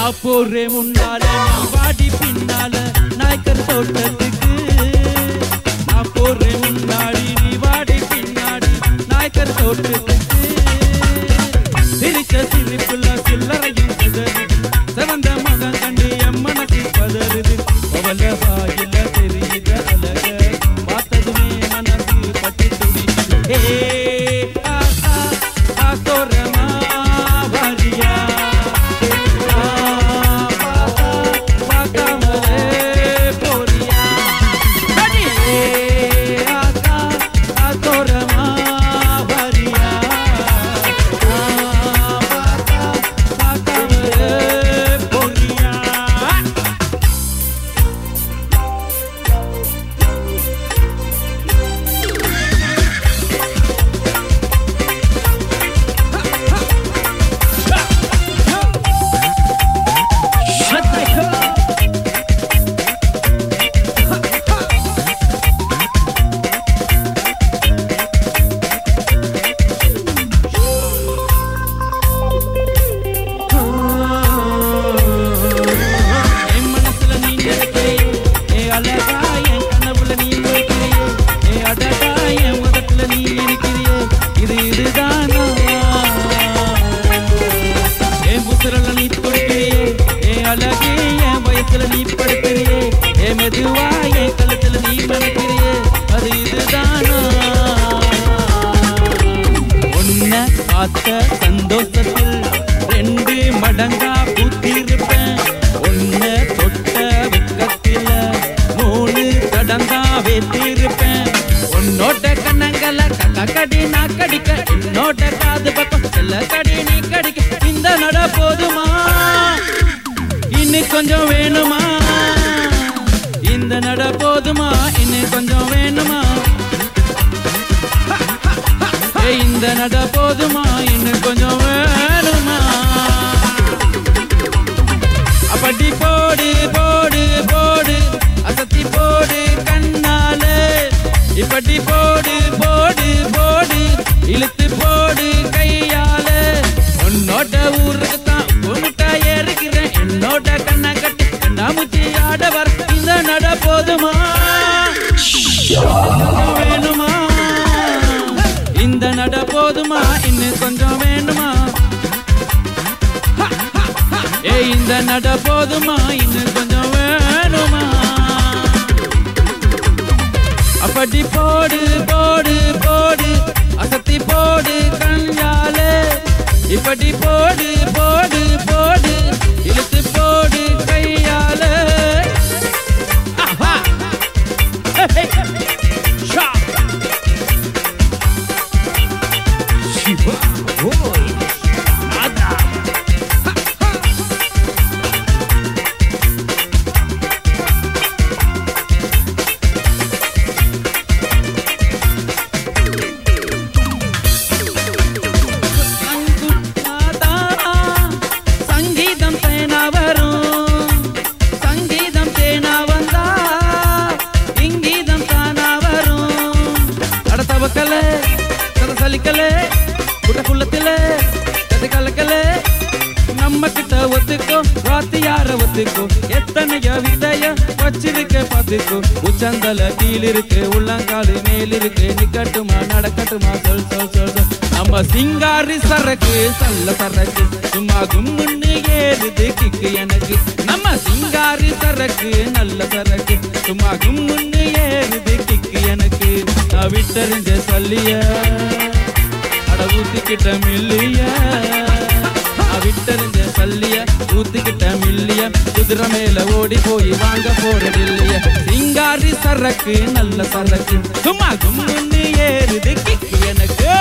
நான் போறேன் முன்னால நீ வாடி பின்னால நாய்க்கர் தோட்டத்துக்கு நான் போறேன் முன்னாடி நீ வாடி பின்னாடி நாய்க்கர் தோட்டத்துக்கு சிரிச்ச சிரிப்புல சில்லறையும் சிதறுது சிவந்த மகன் கண்டு என் மனசு பதறுது அவள வாயில தெரியுத அழக பார்த்ததுமே மனசு பட்டு துடிக்குது ஏ ஆ ஆ ஆ தோரமா வாரியா ஆ, பார்த்தா, பார்க்காமலே போறியா அடியே, ஆத்தா, ஆ தோரமா வாரியா ஆ, பார்த்தா, பார்க்காமலே போறியா என் மனசுல நீ நிற்கிறியே, ஏ அழகா என் கனவுல நீ இருக்கிறியே, ஏ அழகா என் உதட்டுல நீ இருக்கிறியே, இது இதுதானா? என் புத்திரல நீ துடிக்கிறியே, ஏ அழகே என் வயசுல நீ படுக்கிறியே, ஏ மெதுவா என் கழுத்துல நீ மணக்கிறியே, அது இதுதானா? உன்னை பார்த்த சந்தோஷத்தில் ரெண்டு மடங்கா பூத்திருப்பேன் உன்னை தொட்ட வெக்கத்தில மூணு தடங்கா வேத்திருப்பேன் உன்னோட கண்ணங்களை கக்கா கடி நான் கடிக்க என்னோட காது பக்கம் செல்ல கடி நீ கடிக்க இந்த நட போதுமா இன்னும் கொஞ்சம் வேணுமா இந்த நட போதுமா இன்னும் கொஞ்சம் வேணுமா ஏய், இந்த நட போதுமா இன்னும் கொஞ்சம் வேணுமா அப்படி போடு போடு போடு அசத்தி போடு கண்ணால இப்படி போடு போடு போடு இழுத்து போடு கையால உன்னோட ஊருக்கு தான் உன்கிட்ட ஏறுகிறேன் என்னோட கண்ணை கட்டி கண்ணாமூச்சி ஆட வர இந்த நட போதுமா கொஞ்சம் வேணுமா இந்த நட போதுமா இன்னும் கொஞ்சம் வேணுமா ஏ இந்த நட போதுமா இன்னும் கொஞ்சம் வேணுமா அப்படி போடு போடு போடு அசத்தி போடு கஞ்சாலே இப்படி போடு போடு போடு இழுத்து போடு கையாலே ஆஹா ஹே, ஹே. ஷா. சிவா ஓய் நாதா சங்குட்டாதா, சங்கீதம் தேனா வரும் சங்கீதம் தேனா வந்தா இங்கீதம் தானா வரும் அடத்தவக்கல கதை சலிக்கல குட்டக்குள்ளத்தில கதை கலக்கல நம்ம கிட்ட ஒத்துக்கோ வாத்தியார ஒத்துக்கோ எத்தனைய வித்தைய வச்சிருக்க பாத்துக்கோ உச்சந்தல கீழ் இருக்கு உள்ளங்காலு மேல் இருக்கு நிக்கட்டுமா நடக்கட்டுமா சொல் சொல் சொல் சொல் நம்ம சிங்காரி சரக்கு சல்ல சரக்கு சும்மா கும்முன்னு ஏறுது கிக்கு எனக்கு நம்ம சிங்காரி சரக்கு நல்ல சரக்கு சும்மா கும்முன்னு ஏறுது கிக்கு எனக்கு நான் விட்டறிஞ்ச சொல்லிய அட ஊத்திக்கிட்ட மில்லிய நான் விட்டறிஞ்ச சல்லிய ஊத்திக்கிட்ட மில்லிய குதிரை மேல ஓடி போய் வாங்க போறது இல்லைய சிங்காரி சரக்கு நல்ல சரக்கு சும்மா கும்முன்னு ஏறுது கிக்கு எனக்கு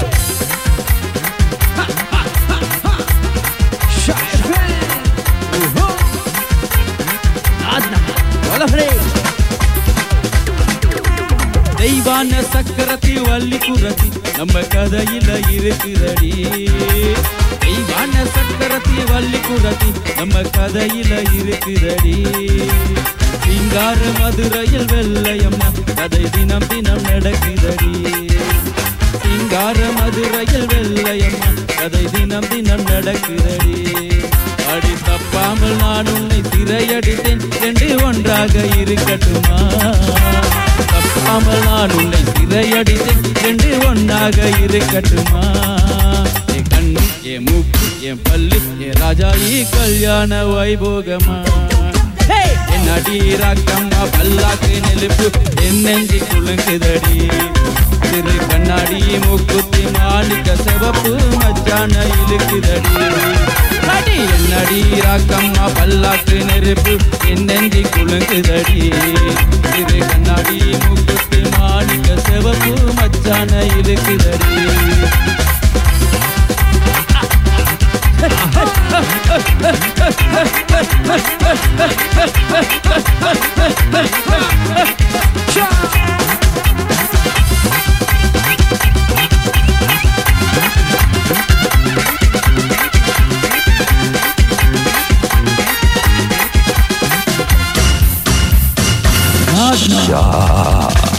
தெய்வான சக்கரத்தி வள்ளி குரத்தி நம்ம கதையில இருக்குதடி தெய்வான சக்கரத்தி வள்ளி குரத்தி நம்ம கதையில இருக்குதடி சிங்கார மதுரையில் வெள்ளையம்மா கதை தினம் தினம் நடக்குதடி சிங்கார மதுரையில் வெள்ளையம்மா கதை தினம் தினம் நடக்குதடி அடி தப்ப தப்பாமல் நான் உன்னை சிறையடித்தேன் ரெண்டு ஒன்றாக இருக்கட்டுமா தப்பாமல் நான் உன்னை சிறையடித்தேன் ரெண்டு ஒன்றாக இருக்கட்டுமா என் கண்ணு என் மூக்கு என் பல்லு என் ராஜா ஈ கல்யாண வைபோகமா என் அடிராக்கம்மா பல்லாக்கு நெலுப்பு என் நெஞ்சி குலுங்குதடி திரு கண்ணாடி மூக்குத்தி மாணிக்க சிவப்பு மச்சான இழுக்குதடி அடி என் அடிராக்கம்மா பல்லாக்கு நெருப்பு என் நெஞ்சி குலுங்குதடி திரு கண்ணாடி மூக்குத்தி மாணிக்க சிவப்பு மச்சான இழுக்குதடி Shah.